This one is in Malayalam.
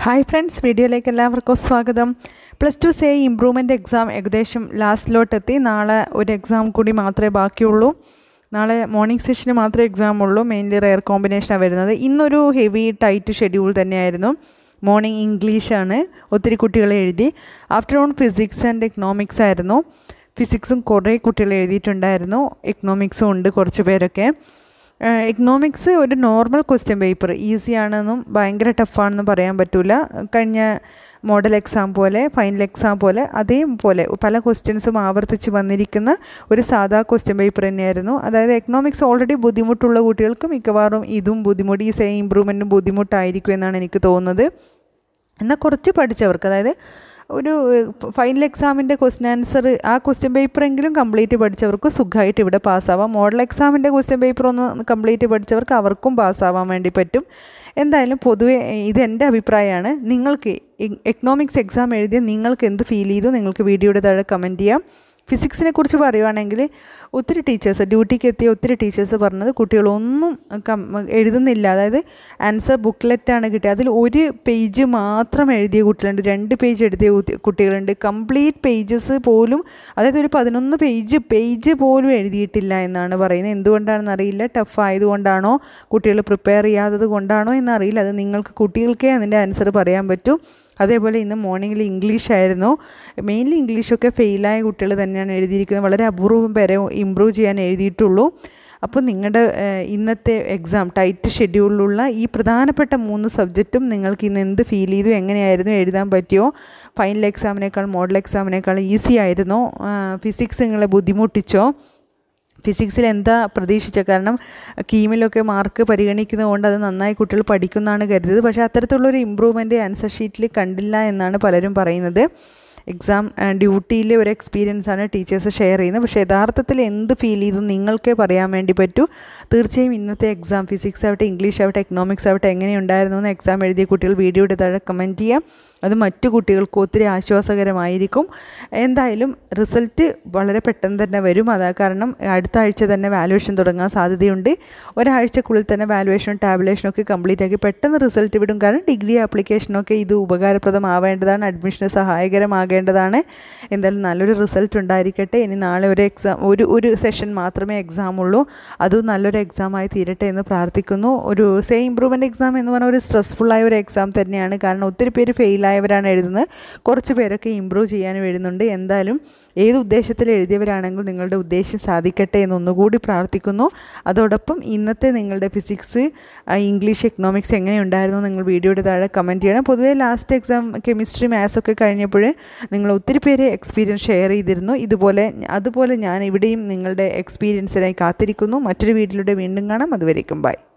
ഹായ് ഫ്രണ്ട്സ് വീഡിയോയിലേക്ക് എല്ലാവർക്കും സ്വാഗതം plus two say improvement exam ഏകദേശം ലാസ്റ്റിലോട്ടെത്തി നാളെ ഒരു എക്സാം കൂടി മാത്രമേ ബാക്കിയുള്ളൂ നാളെ മോർണിംഗ് സെഷന് മാത്രമേ എക്സാം ഉള്ളൂ മെയിൻലി റെയർ കോമ്പിനേഷനാണ് വരുന്നത് ഇന്നൊരു ഹെവി ടൈറ്റ് ഷെഡ്യൂൾ തന്നെയായിരുന്നു മോർണിംഗ് ഇംഗ്ലീഷാണ് ഒത്തിരി കുട്ടികൾ എഴുതി ആഫ്റ്റർനൂൺ ഫിസിക്സ് ആൻഡ് എക്കണോമിക്സ് ആയിരുന്നു ഫിസിക്സും കുറേ കുട്ടികൾ എഴുതിയിട്ടുണ്ടായിരുന്നു എക്കണോമിക്സും ഉണ്ട് കുറച്ച് പേരൊക്കെ എക്കണോമിക്സ് ഒരു നോർമൽ ക്വസ്റ്റ്യൻ പേപ്പർ ഈസി ആണെന്നും ഭയങ്കര ടഫാണെന്നും പറയാൻ പറ്റില്ല കഴിഞ്ഞ മോഡൽ എക്സാം പോലെ ഫൈനൽ എക്സാം പോലെ അതേപോലെ പല ക്വസ്റ്റ്യൻസും ആവർത്തിച്ച് വന്നിരിക്കുന്ന ഒരു സാധാ ക്വസ്റ്റ്യൻ പേപ്പർ തന്നെയായിരുന്നു അതായത് എക്കണോമിക്സ് ഓൾറെഡി ബുദ്ധിമുട്ടുള്ള കുട്ടികൾക്ക് മിക്കവാറും ഇതും ബുദ്ധിമുട്ട് ഈ സെയിം ഇമ്പ്രൂവ്മെൻറ്റും ബുദ്ധിമുട്ടായിരിക്കും എന്നാണ് എനിക്ക് തോന്നുന്നത് എന്നാൽ കുറച്ച് പഠിച്ചവർക്ക് അതായത് ഒരു ഫൈനൽ എക്സാമിൻ്റെ ക്വസ്റ്റ്യൻ ആൻസർ ആ ക്വസ്റ്റ്യൻ പേപ്പറെങ്കിലും കംപ്ലീറ്റ് പഠിച്ചവർക്ക് സുഖമായിട്ട് ഇവിടെ പാസ്സാവാം മോഡൽ എക്സാമിൻ്റെ ക്വസ്റ്റ്യൻ പേപ്പർ ഒന്ന് കംപ്ലീറ്റ് പഠിച്ചവർക്ക് അവർക്കും പാസ്സാവാൻ വേണ്ടി പറ്റും എന്തായാലും പൊതുവേ ഇത് എൻ്റെ അഭിപ്രായമാണ് നിങ്ങൾക്ക് എക്കണോമിക്സ് എക്സാം എഴുതിയ നിങ്ങൾക്ക് എന്ത് ഫീൽ ചെയ്തു നിങ്ങൾക്ക് വീഡിയോയുടെ താഴെ കമൻറ്റ് ചെയ്യാം ഫിസിക്സിനെ കുറിച്ച് പറയുവാണെങ്കിൽ ഒത്തിരി ടീച്ചേഴ്സ് ഡ്യൂട്ടിക്ക് എത്തിയ ഒത്തിരി ടീച്ചേഴ്സ് പറഞ്ഞത് കുട്ടികളൊന്നും എഴുതുന്നില്ല അതായത് ആൻസർ ബുക്ക്ലെറ്റാണ് കിട്ടിയത് അതിൽ ഒരു പേജ് മാത്രം എഴുതിയ കുട്ടികളുണ്ട് രണ്ട് പേജ് എഴുതിയ കുട്ടികളുണ്ട് കംപ്ലീറ്റ് പേജസ് പോലും അതായത് ഒരു പതിനൊന്ന് പേജ് പേജ് പോലും എഴുതിയിട്ടില്ല എന്നാണ് പറയുന്നത് എന്തുകൊണ്ടാണെന്ന് അറിയില്ല ടഫ് ആയതുകൊണ്ടാണോ കുട്ടികൾ പ്രിപ്പയർ ചെയ്യാത്തത് കൊണ്ടാണോ എന്നറിയില്ല അത് നിങ്ങൾക്ക് കുട്ടികൾക്കേ അതിൻ്റെ ആൻസർ പറയാൻ പറ്റൂ അതേപോലെ ഇന്ന് മോർണിംഗിൽ ഇംഗ്ലീഷ് ആയിരുന്നു മെയിൻലി ഇംഗ്ലീഷൊക്കെ ഫെയിലായ കുട്ടികൾ തന്നെയാണ് എഴുതിയിരിക്കുന്നത് വളരെ അപൂർവം പേരെ ഇമ്പ്രൂവ് ചെയ്യാൻ എഴുതിയിട്ടുള്ളൂ അപ്പോൾ നിങ്ങളുടെ ഇന്നത്തെ എക്സാം ടൈറ്റ് ഷെഡ്യൂളിലുള്ള ഈ പ്രധാനപ്പെട്ട മൂന്ന് സബ്ജക്റ്റും നിങ്ങൾക്ക് ഇന്ന് എന്ത് ഫീൽ ചെയ്തു എങ്ങനെയായിരുന്നു എഴുതാൻ പറ്റിയോ ഫൈനൽ എക്സാമിനേക്കാൾ മോഡൽ എക്സാമിനേക്കാൾ ഈസി ആയിരുന്നോ ഫിസിക്സ് നിങ്ങളെ ബുദ്ധിമുട്ടിച്ചോ ഫിസിക്സിൽ എന്താ പ്രതീക്ഷിച്ചത് കാരണം കീമിലൊക്കെ മാർക്ക് പരിഗണിക്കുന്നതുകൊണ്ട് അത് നന്നായി കുട്ടികൾ പഠിക്കുന്നതാണ് കരുതിയത് പക്ഷേ അത്തരത്തിലുള്ളൊരു ഇമ്പ്രൂവ്മെൻറ്റ് ആൻസർ ഷീറ്റിൽ കണ്ടില്ല എന്നാണ് പലരും പറയുന്നത് എക്സാം ഡ്യൂട്ടിയിലെ ഒരു എക്സ്പീരിയൻസ് ആണ് ടീച്ചേഴ്സ് ഷെയർ ചെയ്യുന്നത് പക്ഷേ യഥാർത്ഥത്തിൽ എന്ത് ഫീൽ ചെയ്തു നിങ്ങൾക്കേ പറയാൻ വേണ്ടി പറ്റൂ തീർച്ചയായും ഇന്നത്തെ എക്സാം ഫിസിക്സ് ആവട്ടെ ഇംഗ്ലീഷ് ആവട്ടെ എക്കണോമിക്സ് ആവട്ടെ എങ്ങനെയുണ്ടായിരുന്നു എന്ന് എക്സാം എഴുതിയ കുട്ടികൾ വീഡിയോയുടെ താഴെ കമൻറ്റ് ചെയ്യാം അത് മറ്റു കുട്ടികൾക്ക് ഒത്തിരി ആശ്വാസകരമായിരിക്കും എന്തായാലും റിസൾട്ട് വളരെ പെട്ടെന്ന് തന്നെ വരും അതാ കാരണം അടുത്ത ആഴ്ച തന്നെ വാലുവേഷൻ തുടങ്ങാൻ സാധ്യതയുണ്ട് ഒരാഴ്ചക്കുള്ളിൽ തന്നെ വാലുവേഷനും ടാബുലേഷനൊക്കെ കംപ്ലീറ്റ് ആക്കി പെട്ടെന്ന് റിസൾട്ട് വിടും കാരണം ഡിഗ്രി ആപ്ലിക്കേഷനൊക്കെ ഇത് ഉപകാരപ്രദമാവേണ്ടതാണ് അഡ്മിഷന് സഹായകരമാകേണ്ടതാണ് എന്തായാലും നല്ലൊരു റിസൾട്ട് ഉണ്ടായിരിക്കട്ടെ ഇനി നാളെ ഒരു എക്സാം ഒരു ഒരു സെഷൻ മാത്രമേ എക്സാം ഉള്ളൂ അതും നല്ലൊരു എക്സാമായി തീരട്ടെ എന്ന് പ്രാർത്ഥിക്കുന്നു ഒരു സേ ഇമ്പ്രൂവ്മെൻറ്റ് എക്സാം എന്ന് പറഞ്ഞാൽ ഒരു സ്ട്രെസ്ഫുള്ളായ ഒരു എക്സാം തന്നെയാണ് കാരണം ഒത്തിരി പേര് ഫെയിലായി ആയവരാണ് എഴുതുന്നത് കുറച്ച് പേരൊക്കെ ഇമ്പ്രൂവ് ചെയ്യാനും എഴുതുന്നുണ്ട് എന്തായാലും ഏത് ഉദ്ദേശത്തിൽ എഴുതിയവരാണെങ്കിലും നിങ്ങളുടെ ഉദ്ദേശം സാധിക്കട്ടെ എന്നൊന്നുകൂടി പ്രാർത്ഥിക്കുന്നു അതോടൊപ്പം ഇന്നത്തെ നിങ്ങളുടെ ഫിസിക്സ് ഇംഗ്ലീഷ് എക്കണോമിക്സ് എങ്ങനെയുണ്ടായിരുന്നു നിങ്ങൾ വീഡിയോയുടെ താഴെ കമൻറ്റ് ചെയ്യണം പൊതുവേ ലാസ്റ്റ് എക്സാം കെമിസ്ട്രി മാത്സ് ഒക്കെ കഴിഞ്ഞപ്പോൾ നിങ്ങൾ ഒത്തിരി പേര് എക്സ്പീരിയൻസ് ഷെയർ ചെയ്തിരുന്നു ഇതുപോലെ അതുപോലെ ഞാൻ ഇവിടെയും നിങ്ങളുടെ എക്സ്പീരിയൻസിനായി കാത്തിരിക്കുന്നു മറ്റൊരു വീഡിയോയിലൂടെ വീണ്ടും കാണാം അതുവരേക്കും ബൈ